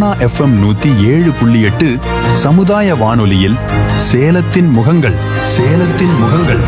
Sona FM நூத்தி ஏழு புள்ளி எட்டு சமுதாய வானொலியில் சேலத்தின் முகங்கள் சேலத்தின் முகங்கள்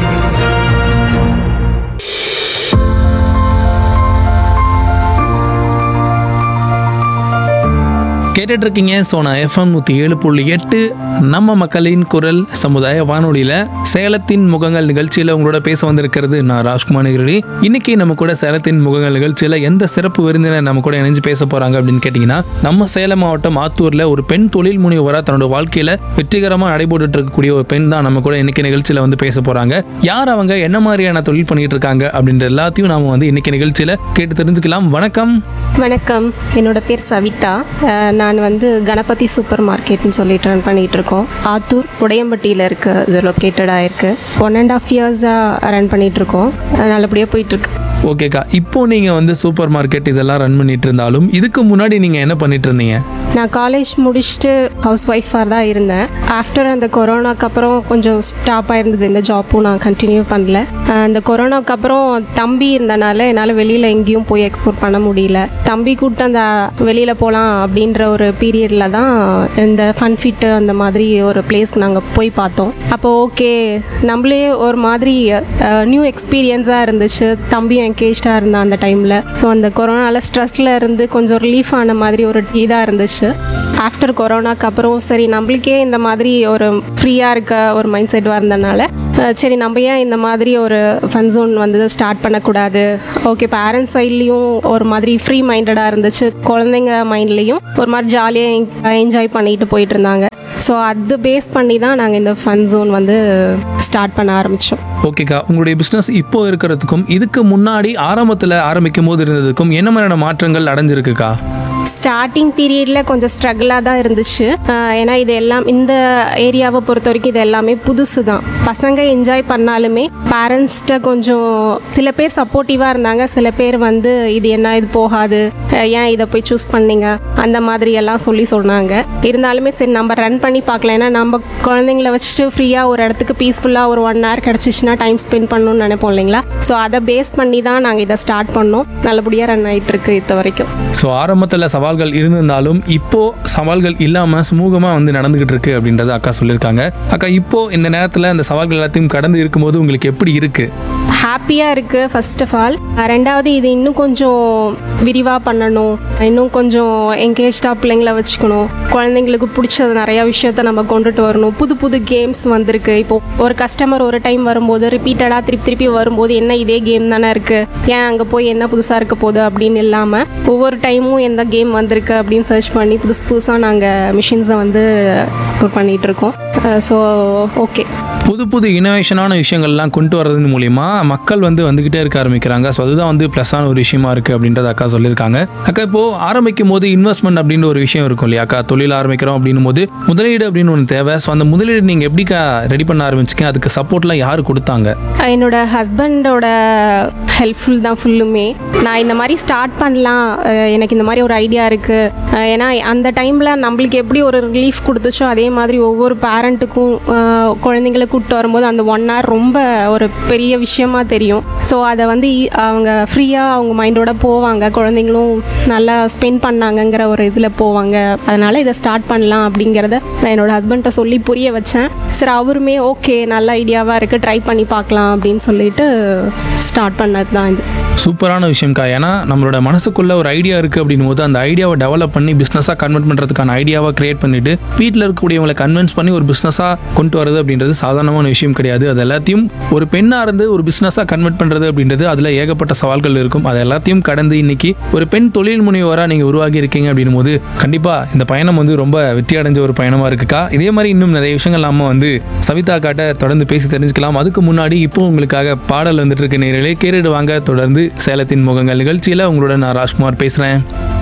கேட்டுட்டு இருக்கீங்க சோனா எஃப்எம் நூற்றி ஏழு புள்ளி எட்டு நம்ம மக்களின் குரல் சமுதாய வானொலியில் சேலத்தின் முகங்கள் நிகழ்ச்சியில் உங்களோட பேச வந்திருக்கிறது நான் ராஜ்குமார் நிகழ்ச்சி இன்னைக்கு நம்ம கூட சேலத்தின் முகங்கள் நிகழ்ச்சியில் எந்த சிறப்பு விருந்தினர் நம்ம கூட இணைஞ்சு பேச போறாங்க அப்படின்னு கேட்டிங்கன்னா நம்ம சேலம் மாவட்டம் ஆத்தூரில் ஒரு பெண் தொழில் முனைவராக தன்னோட வாழ்க்கையில் வெற்றிகரமாக நடைபெற்றுட்டு இருக்கக்கூடிய ஒரு பெண் தான் நம்ம கூட இன்னைக்கு நிகழ்ச்சியில் வந்து பேச போறாங்க யார் அவங்க என்ன மாதிரியான தொழில் பண்ணிட்டு இருக்காங்க அப்படின்ற எல்லாத்தையும் நாம வந்து இன்னைக்கு நிகழ்ச்சியில் கேட்டு தெரிஞ்சுக்கலாம் வணக்கம் வணக்கம் என்னோட பேர் சவிதா அஹ் நான் வந்து கணபதி சூப்பர் மார்க்கெட்னு சொல்லிட்டு ரன் பண்ணிட்டு இருக்கோம் ஆத்தூர் உடையம்பட்டியில் இருக்கு இது லொக்கேட்டடாக இருக்கு ஒன் அண்ட் ஆஃப் இயர்ஸாக ரன் பண்ணிட்டு இருக்கோம் அஹ் நல்லபடியாக போயிட்டு இருக்கு ஓகேக்கா இப்போ நீங்க வந்து சூப்பர் மார்க்கெட் இதெல்லாம் ரன் பண்ணிட்டு இருந்தாலும் இதுக்கு முன்னாடி நீங்க என்ன பண்ணிட்டு இருந்தீங்க நான் காலேஜ் முடிச்சுட்டு ஹவுஸ் ஒய்ஃபாக தான் இருந்தேன் ஆஃப்டர் அந்த கொரோனாக்கு அப்புறம் கொஞ்சம் ஸ்டாப் ஆயிருந்தது இந்த ஜாப்பும் நான் கண்டினியூ பண்ணல அஹ் அந்த கொரோனாக்கு அப்புறம் தம்பி இருந்தனால என்னால் வெளியில் எங்கேயும் போய் எக்ஸ்போர்ட் பண்ண முடியல தம்பி கூப்பிட்டு அந்த வெளியில் போகலாம் அப்படின்ற ஒரு பீரியடில் தான் இந்த ஃபன் ஃபிட்டு அந்த மாதிரி ஒரு பிளேஸ்க்கு நாங்கள் போய் பார்த்தோம் அப்போ ஓகே நம்மளே ஒரு மாதிரி நியூ எக்ஸ்பீரியன்ஸாக இருந்துச்சு தம்பியும் என்கேஜாக இருந்தான் அந்த டைமில் ஸோ அந்த கொரோனாவில் ஸ்ட்ரெஸ்ஸில் இருந்து கொஞ்சம் ரிலீஃப் ஆன மாதிரி ஒரு இதாக இருந்துச்சு ஆஃப்டர் கொரோனாக்கு அப்புறம் சரி நம்மளுக்கே இந்த மாதிரி ஒரு ஃப்ரீயாக இருக்க ஒரு மைண்ட் செட் வந்தனால அஹ், சரி நம்ம ஏன் இந்த மாதிரி ஒரு ஃபன் ஜோன் வந்து ஸ்டார்ட் பண்ணக்கூடாது ஓகே பேரண்ட்ஸ் சைட்லேயும் ஒரு மாதிரி ஃப்ரீ மைண்டடாக இருந்துச்சு குழந்தைங்க மைண்ட்லேயும் ஒரு மாதிரி ஜாலியாக என்ஜாய் பண்ணிட்டு போயிட்டு இருந்தாங்க ஸோ அது பேஸ் பண்ணி தான் நாங்கள் இந்த ஃபன் ஜோன் வந்து ஸ்டார்ட் பண்ண ஆரம்பித்தோம் ஓகேக்கா உங்களுடைய பிஸ்னஸ் இப்போ இருக்கிறதுக்கும் இதுக்கு முன்னாடி ஆரம்பத்தில் ஆரம்பிக்கும் போது இருந்ததுக்கும் என்ன மாதிரியான மாற்றங்கள் அடைஞ்சிருக்குக்கா ஸ்டார்டிங் பீரியடில் கொஞ்சம் ஸ்ட்ரகிளாக தான் இருந்துச்சு ஆஹ் ஏன்னா இது எல்லாம் இந்த ஏரியாவை பொறுத்த வரைக்கும் இது எல்லாமே புதுசு தான் பசங்க என்ஜாய் பண்ணாலுமே பேரண்ட்ஸ்கிட்ட கொஞ்சம் சில பேர் சப்போர்ட்டிவாக இருந்தாங்க சில பேர் வந்து இது என்ன இது போகாது அஹ் ஏன் இதை போய் சூஸ் பண்ணீங்க அந்த மாதிரி எல்லாம் சொல்லி சொன்னாங்க இருந்தாலுமே சரி நம்ம ரன் பண்ணி பார்க்கலாம் ஏன்னா நம்ம குழந்தைங்கள வச்சுட்டு ஃப்ரீயாக ஒரு இடத்துக்கு பீஸ்ஃபுல்லாக ஒரு ஒன் ஹவர் கிடச்சிச்சின்னா டைம் ஸ்பெண்ட் பண்ணணும்னு நினைப்போம் இல்லைங்களா ஸோ அதை பேஸ் பண்ணி தான் நாங்கள் இதை ஸ்டார்ட் பண்ணோம் நல்லபடியாக ரன் ஆகிட்டு இருக்கு இது வரைக்கும் ஸோ ஆரம்பத்தில் சவால்கள் இருந்திருந்தாலும் இப்போ சவால்கள் இல்லாமல் சுமூகமாக வந்து நடந்துகிட்டு இருக்கு அப்படின்றத அக்கா சொல்லியிருக்காங்க அக்கா இப்போ இந்த நேரத்தில் இந்த சவால்கள் எல்லாத்தையும் கடந்து இருக்கும்போது உங்களுக்கு எப்படி இருக்கு ஹாப்பியாக இருக்குது ஃபர்ஸ்ட் ஆஃப் ஆல் ரெண்டாவது இது இன்னும் கொஞ்சம் விரிவாக பண்ணணும் இன்னும் கொஞ்சம் என்கேஜ்டாக பிள்ளைங்கள வச்சுக்கணும் குழந்தைங்களுக்கு பிடிச்சது நிறையா விஷயத்த நம்ம கொண்டுட்டு வரணும் புது புது கேம்ஸ் வந்திருக்கு இப்போ ஒரு கஸ்டமர் ஒரு டைம் வரும்போது ரிப்பீட்டடாக திருப்பி திருப்பி வரும்போது என்ன இதே கேம் தானே இருக்குது ஏன் அங்கே போய் என்ன புதுசாக இருக்க போகுது அப்படின்னு இல்லாமல் ஒவ்வொரு டைமும் எந்த கேம் வந்திருக்கு அப்படின்னு சர்ச் பண்ணி புதுசு புதுசாக நாங்கள் மிஷின்ஸை வந்து எக்ஸ்ப்ளோர் பண்ணிகிட்டு இருக்கோம் ஸோ ஓகே புது புது இனோவேஷனான விஷயங்கள்லாம் கொண்டு வரது மூலியமா மக்கள் வந்து வந்துகிட்டே இருக்க ஆரம்பிக்கிறாங்க ஸோ அதுதான் வந்து ப்ளஸ்ஸான ஒரு விஷயமா இருக்கு அப்படின்றத அக்கா சொல்லியிருக்காங்க அக்கா இப்போ ஆரம்பிக்கும் போது இன்வெஸ்ட்மெண்ட் அப்படின்ற ஒரு விஷயம் இருக்கும் இல்லையா அக்கா தொழில் ஆரம்பிக்கிறோம் அப்படின்னும் போது முதலீடு அப்படின்னு ஒன்று தேவை ஸோ அந்த முதலீடு நீங்க எப்படிக்கா ரெடி பண்ண ஆரம்பிச்சிங்க அதுக்கு சப்போர்ட்லாம் யார் கொடுத்தாங்க என்னோட ஹஸ்பண்டோட ஹெல்ப்ஃபுல் தான் ஃபுல்லுமே நான் இந்த மாதிரி ஸ்டார்ட் பண்ணலாம் அஹ் எனக்கு இந்த மாதிரி ஒரு ஐடியா இருக்குது ஏன்னா அந்த டைமில் நம்மளுக்கு எப்படி ஒரு ரிலீஃப் கொடுத்துச்சோ அதே மாதிரி ஒவ்வொரு பேரண்ட்டுக்கும் குழந்தைங்களை கூப்பிட்டு வரும்போது அந்த ஒன் hour ரொம்ப ஒரு பெரிய விஷயமா தெரியும் ஸோ அதை வந்து ஈ- அவங்க ஃப்ரீயாக அவங்க மைண்டோட போவாங்க குழந்தைங்களும் நல்லா ஸ்பெண்ட் பண்ணாங்கங்கிற ஒரு இதில் போவாங்க அதனால் இதை ஸ்டார்ட் பண்ணலாம் அப்படிங்கிறத நான் என்னோட ஹஸ்பண்ட்டை சொல்லி புரிய வச்சேன் சரி அவருமே ஓகே நல்ல ஐடியாவாக இருக்குது ட்ரை பண்ணி பார்க்கலாம் அப்படின்னு சொல்லிட்டு ஸ்டார்ட் பண்ணது தான் இது சூப்பரான விஷயம்க்கா ஏன்னா நம்மளோட மனசுக்குள்ள ஒரு ஐடியா இருக்கு அப்படின்னும் போது அந்த ஐடியாவை டெவலப் பண்ணி பிஸ்னஸாக கன்வெர்ட் பண்ணுறதுக்கான ஐடியாவை கிரியேட் பண்ணிட்டு வீட்டில் இருக்கக்கூடியவங்களை கன்வின்ஸ் பண்ணி ஒரு பிஸ்னஸாக கொண்டு வரது அப்படின்றது சாதாரணமான விஷயம் கிடையாது அது எல்லாத்தையும் ஒரு பெண்ணாக இருந்து ஒரு பிஸ்னஸாக கன்வெர்ட் பண்ணுறது அப்படின்றது அதில் ஏகப்பட்ட சவால்கள் இருக்கும் அது எல்லாத்தையும் கடந்து இன்னைக்கு ஒரு பெண் தொழில் முனைவராக நீங்கள் உருவாகி இருக்கீங்க அப்படின்னும் போது கண்டிப்பாக இந்த பயணம் வந்து ரொம்ப வெற்றி அடைஞ்ச ஒரு பயணமாக இருக்குக்கா இதே மாதிரி இன்னும் நிறைய விஷயங்கள் நாம வந்து சவிதா காட்ட தொடர்ந்து பேசி தெரிஞ்சுக்கலாம் அதுக்கு முன்னாடி இப்போ உங்களுக்காக பாடல் வந்துட்டு இருக்க நேரிலே கேட்டுட்டு வாங்க தொடர்ந்து சேலத்தின் முகங்கள் நிகழ்ச்சியில் உங்களோட நான் ராஜ்குமார் பேசுகிறேன்